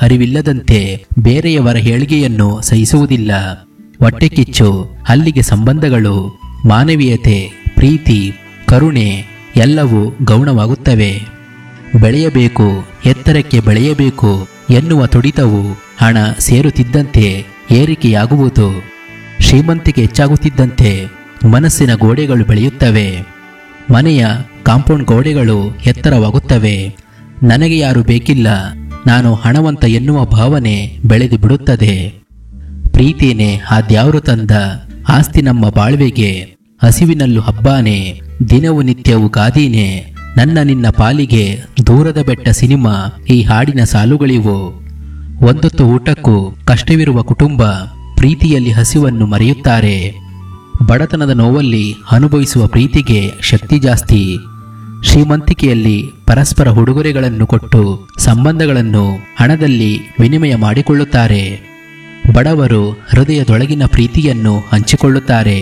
ಅರಿವಿಲ್ಲದಂತೆ ಬೇರೆಯವರ ಹೇಳಿಗೆಯನ್ನು ಸಹಿಸುವುದಿಲ್ಲ ಹೊಟ್ಟೆ ಕಿಚ್ಚು ಅಲ್ಲಿಗೆ ಸಂಬಂಧಗಳು ಮಾನವೀಯತೆ ಪ್ರೀತಿ ಕರುಣೆ ಎಲ್ಲವೂ ಗೌಣವಾಗುತ್ತವೆ ಬೆಳೆಯಬೇಕು ಎತ್ತರಕ್ಕೆ ಬೆಳೆಯಬೇಕು ಎನ್ನುವ ತುಡಿತವು ಹಣ ಸೇರುತ್ತಿದ್ದಂತೆ ಏರಿಕೆಯಾಗುವುದು ಶ್ರೀಮಂತಿಕೆ ಹೆಚ್ಚಾಗುತ್ತಿದ್ದಂತೆ ಮನಸ್ಸಿನ ಗೋಡೆಗಳು ಬೆಳೆಯುತ್ತವೆ ಮನೆಯ ಕಾಂಪೌಂಡ್ ಗೋಡೆಗಳು ಎತ್ತರವಾಗುತ್ತವೆ ನನಗೆ ಯಾರು ಬೇಕಿಲ್ಲ ನಾನು ಹಣವಂತ ಎನ್ನುವ ಭಾವನೆ ಬೆಳೆದು ಬಿಡುತ್ತದೆ ಪ್ರೀತಿನೇ ಆದ್ಯಾವರು ತಂದ ಆಸ್ತಿ ನಮ್ಮ ಬಾಳ್ವೆಗೆ ಹಸಿವಿನಲ್ಲೂ ಹಬ್ಬಾನೆ ದಿನವು ನಿತ್ಯವು ಗಾದೀನೆ ನನ್ನ ನಿನ್ನ ಪಾಲಿಗೆ ದೂರದ ಬೆಟ್ಟ ಸಿನಿಮಾ ಈ ಹಾಡಿನ ಸಾಲುಗಳಿವು ಒಂದೊತ್ತು ಊಟಕ್ಕೂ ಕಷ್ಟವಿರುವ ಕುಟುಂಬ ಪ್ರೀತಿಯಲ್ಲಿ ಹಸಿವನ್ನು ಮರೆಯುತ್ತಾರೆ ಬಡತನದ ನೋವಲ್ಲಿ ಅನುಭವಿಸುವ ಪ್ರೀತಿಗೆ ಶಕ್ತಿ ಜಾಸ್ತಿ ಶ್ರೀಮಂತಿಕೆಯಲ್ಲಿ ಪರಸ್ಪರ ಉಡುಗೊರೆಗಳನ್ನು ಕೊಟ್ಟು ಸಂಬಂಧಗಳನ್ನು ಹಣದಲ್ಲಿ ವಿನಿಮಯ ಮಾಡಿಕೊಳ್ಳುತ್ತಾರೆ ಬಡವರು ಹೃದಯದೊಳಗಿನ ಪ್ರೀತಿಯನ್ನು ಹಂಚಿಕೊಳ್ಳುತ್ತಾರೆ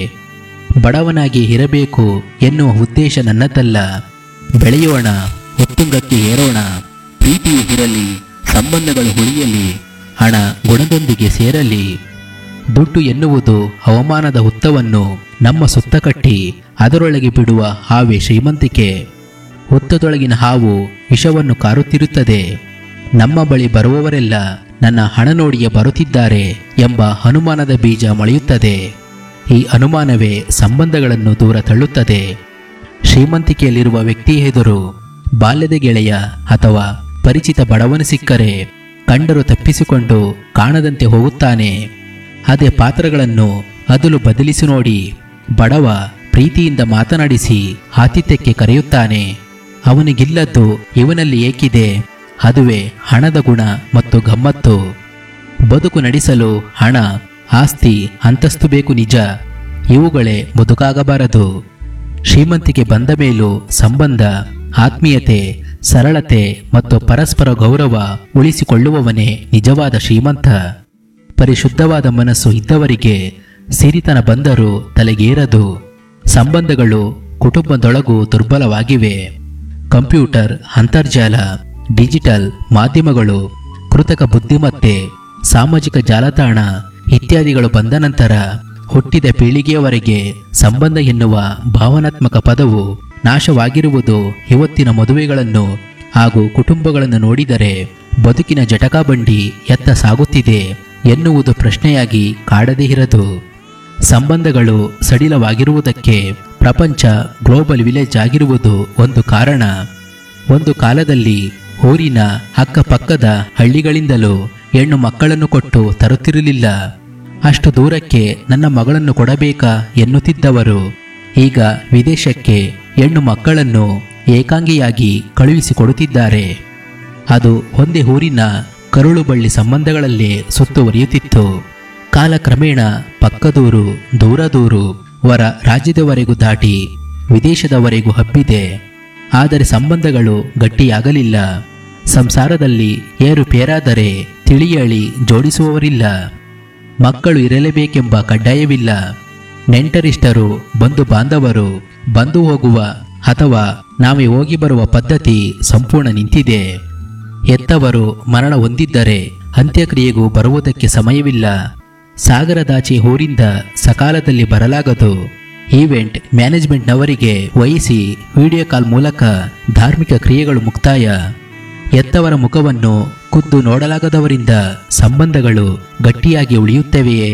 ಬಡವನಾಗಿ ಇರಬೇಕು ಎನ್ನುವ ಉದ್ದೇಶ ನನ್ನದಲ್ಲ ಬೆಳೆಯೋಣ ಉತ್ತುಂಗಕ್ಕೆ ಏರೋಣ ಪ್ರೀತಿಯು ಇರಲಿ ಸಂಬಂಧಗಳು ಉಳಿಯಲಿ ಹಣ ಗುಣದೊಂದಿಗೆ ಸೇರಲಿ ದುಡ್ಡು ಎನ್ನುವುದು ಹವಾಮಾನದ ಹುತ್ತವನ್ನು ನಮ್ಮ ಸುತ್ತ ಕಟ್ಟಿ ಅದರೊಳಗೆ ಬಿಡುವ ಹಾವೇ ಶ್ರೀಮಂತಿಕೆ ಹುತ್ತದೊಳಗಿನ ಹಾವು ವಿಷವನ್ನು ಕಾರುತ್ತಿರುತ್ತದೆ ನಮ್ಮ ಬಳಿ ಬರುವವರೆಲ್ಲ ನನ್ನ ಹಣ ನೋಡಿಯೇ ಬರುತ್ತಿದ್ದಾರೆ ಎಂಬ ಅನುಮಾನದ ಬೀಜ ಮೊಳೆಯುತ್ತದೆ ಈ ಅನುಮಾನವೇ ಸಂಬಂಧಗಳನ್ನು ದೂರ ತಳ್ಳುತ್ತದೆ ಶ್ರೀಮಂತಿಕೆಯಲ್ಲಿರುವ ವ್ಯಕ್ತಿ ಎದುರು ಬಾಲ್ಯದ ಗೆಳೆಯ ಅಥವಾ ಪರಿಚಿತ ಬಡವನು ಸಿಕ್ಕರೆ ಕಂಡರು ತಪ್ಪಿಸಿಕೊಂಡು ಕಾಣದಂತೆ ಹೋಗುತ್ತಾನೆ ಅದೇ ಪಾತ್ರಗಳನ್ನು ಅದಲು ಬದಲಿಸಿ ನೋಡಿ ಬಡವ ಪ್ರೀತಿಯಿಂದ ಮಾತನಾಡಿಸಿ ಆತಿಥ್ಯಕ್ಕೆ ಕರೆಯುತ್ತಾನೆ ಅವನಿಗಿಲ್ಲದ್ದು ಇವನಲ್ಲಿ ಏಕಿದೆ ಅದುವೇ ಹಣದ ಗುಣ ಮತ್ತು ಗಮ್ಮತ್ತು ಬದುಕು ನಡೆಸಲು ಹಣ ಆಸ್ತಿ ಅಂತಸ್ತು ಬೇಕು ನಿಜ ಇವುಗಳೇ ಬದುಕಾಗಬಾರದು ಶ್ರೀಮಂತಿಕೆ ಬಂದ ಮೇಲೂ ಸಂಬಂಧ ಆತ್ಮೀಯತೆ ಸರಳತೆ ಮತ್ತು ಪರಸ್ಪರ ಗೌರವ ಉಳಿಸಿಕೊಳ್ಳುವವನೇ ನಿಜವಾದ ಶ್ರೀಮಂತ ಪರಿಶುದ್ಧವಾದ ಮನಸ್ಸು ಇದ್ದವರಿಗೆ ಸಿರಿತನ ಬಂದರೂ ತಲೆಗೇರದು ಸಂಬಂಧಗಳು ಕುಟುಂಬದೊಳಗೂ ದುರ್ಬಲವಾಗಿವೆ ಕಂಪ್ಯೂಟರ್ ಅಂತರ್ಜಾಲ ಡಿಜಿಟಲ್ ಮಾಧ್ಯಮಗಳು ಕೃತಕ ಬುದ್ಧಿಮತ್ತೆ ಸಾಮಾಜಿಕ ಜಾಲತಾಣ ಇತ್ಯಾದಿಗಳು ಬಂದ ನಂತರ ಹುಟ್ಟಿದ ಪೀಳಿಗೆಯವರೆಗೆ ಸಂಬಂಧ ಎನ್ನುವ ಭಾವನಾತ್ಮಕ ಪದವು ನಾಶವಾಗಿರುವುದು ಇವತ್ತಿನ ಮದುವೆಗಳನ್ನು ಹಾಗೂ ಕುಟುಂಬಗಳನ್ನು ನೋಡಿದರೆ ಬದುಕಿನ ಜಟಕಾಬಂಡಿ ಎತ್ತ ಸಾಗುತ್ತಿದೆ ಎನ್ನುವುದು ಪ್ರಶ್ನೆಯಾಗಿ ಕಾಡದೇ ಇರದು ಸಂಬಂಧಗಳು ಸಡಿಲವಾಗಿರುವುದಕ್ಕೆ ಪ್ರಪಂಚ ಗ್ಲೋಬಲ್ ವಿಲೇಜ್ ಆಗಿರುವುದು ಒಂದು ಕಾರಣ ಒಂದು ಕಾಲದಲ್ಲಿ ಊರಿನ ಅಕ್ಕಪಕ್ಕದ ಹಳ್ಳಿಗಳಿಂದಲೂ ಹೆಣ್ಣು ಮಕ್ಕಳನ್ನು ಕೊಟ್ಟು ತರುತ್ತಿರಲಿಲ್ಲ ಅಷ್ಟು ದೂರಕ್ಕೆ ನನ್ನ ಮಗಳನ್ನು ಕೊಡಬೇಕಾ ಎನ್ನುತ್ತಿದ್ದವರು ಈಗ ವಿದೇಶಕ್ಕೆ ಹೆಣ್ಣು ಮಕ್ಕಳನ್ನು ಏಕಾಂಗಿಯಾಗಿ ಕಳುಹಿಸಿಕೊಡುತ್ತಿದ್ದಾರೆ ಅದು ಒಂದೇ ಊರಿನ ಕರುಳು ಬಳ್ಳಿ ಸಂಬಂಧಗಳಲ್ಲೇ ಸುತ್ತುವರಿಯುತ್ತಿತ್ತು ಕಾಲಕ್ರಮೇಣ ಪಕ್ಕದೂರು ದೂರದೂರು ವರ ರಾಜ್ಯದವರೆಗೂ ದಾಟಿ ವಿದೇಶದವರೆಗೂ ಹಬ್ಬಿದೆ ಆದರೆ ಸಂಬಂಧಗಳು ಗಟ್ಟಿಯಾಗಲಿಲ್ಲ ಸಂಸಾರದಲ್ಲಿ ಏರುಪೇರಾದರೆ ತಿಳಿಯಳಿ ಜೋಡಿಸುವವರಿಲ್ಲ ಮಕ್ಕಳು ಇರಲೇಬೇಕೆಂಬ ಕಡ್ಡಾಯವಿಲ್ಲ ನೆಂಟರಿಷ್ಟರು ಬಂಧು ಬಾಂಧವರು ಬಂದು ಹೋಗುವ ಅಥವಾ ನಾವೇ ಹೋಗಿ ಬರುವ ಪದ್ಧತಿ ಸಂಪೂರ್ಣ ನಿಂತಿದೆ ಎತ್ತವರು ಮರಣ ಹೊಂದಿದ್ದರೆ ಅಂತ್ಯಕ್ರಿಯೆಗೂ ಬರುವುದಕ್ಕೆ ಸಮಯವಿಲ್ಲ ಸಾಗರದಾಚೆ ಊರಿಂದ ಸಕಾಲದಲ್ಲಿ ಬರಲಾಗದು ಈವೆಂಟ್ ಮ್ಯಾನೇಜ್ಮೆಂಟ್ನವರಿಗೆ ವಹಿಸಿ ವಿಡಿಯೋ ಕಾಲ್ ಮೂಲಕ ಧಾರ್ಮಿಕ ಕ್ರಿಯೆಗಳು ಮುಕ್ತಾಯ ಎತ್ತವರ ಮುಖವನ್ನು ಖುದ್ದು ನೋಡಲಾಗದವರಿಂದ ಸಂಬಂಧಗಳು ಗಟ್ಟಿಯಾಗಿ ಉಳಿಯುತ್ತವೆಯೇ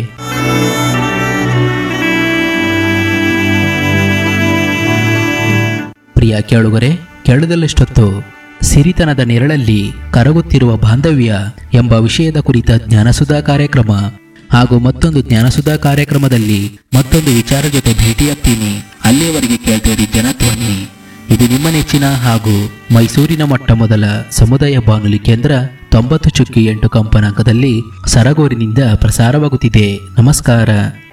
ಪ್ರಿಯ ಕೇಳುಗರೆ ಕೇಳದಲ್ಲಷ್ಟೊತ್ತು ಸಿರಿತನದ ನೆರಳಲ್ಲಿ ಕರಗುತ್ತಿರುವ ಬಾಂಧವ್ಯ ಎಂಬ ವಿಷಯದ ಕುರಿತ ಜ್ಞಾನಸುಧಾ ಕಾರ್ಯಕ್ರಮ ಹಾಗೂ ಮತ್ತೊಂದು ಜ್ಞಾನಸುಧಾ ಕಾರ್ಯಕ್ರಮದಲ್ಲಿ ಮತ್ತೊಂದು ವಿಚಾರ ಜೊತೆ ಭೇಟಿಯಾಗ್ತೀನಿ ಅಲ್ಲಿಯವರೆಗೆ ಕೇಳ್ತೀರಿ ಜನಧ್ವನಿ ಇದು ನಿಮ್ಮ ನೆಚ್ಚಿನ ಹಾಗೂ ಮೈಸೂರಿನ ಮೊಟ್ಟ ಮೊದಲ ಸಮುದಾಯ ಬಾನುಲಿ ಕೇಂದ್ರ ತೊಂಬತ್ತು ಚುಕ್ಕಿ ಎಂಟು ಕಂಪನಾಂಕದಲ್ಲಿ ಸರಗೂರಿನಿಂದ ಪ್ರಸಾರವಾಗುತ್ತಿದೆ ನಮಸ್ಕಾರ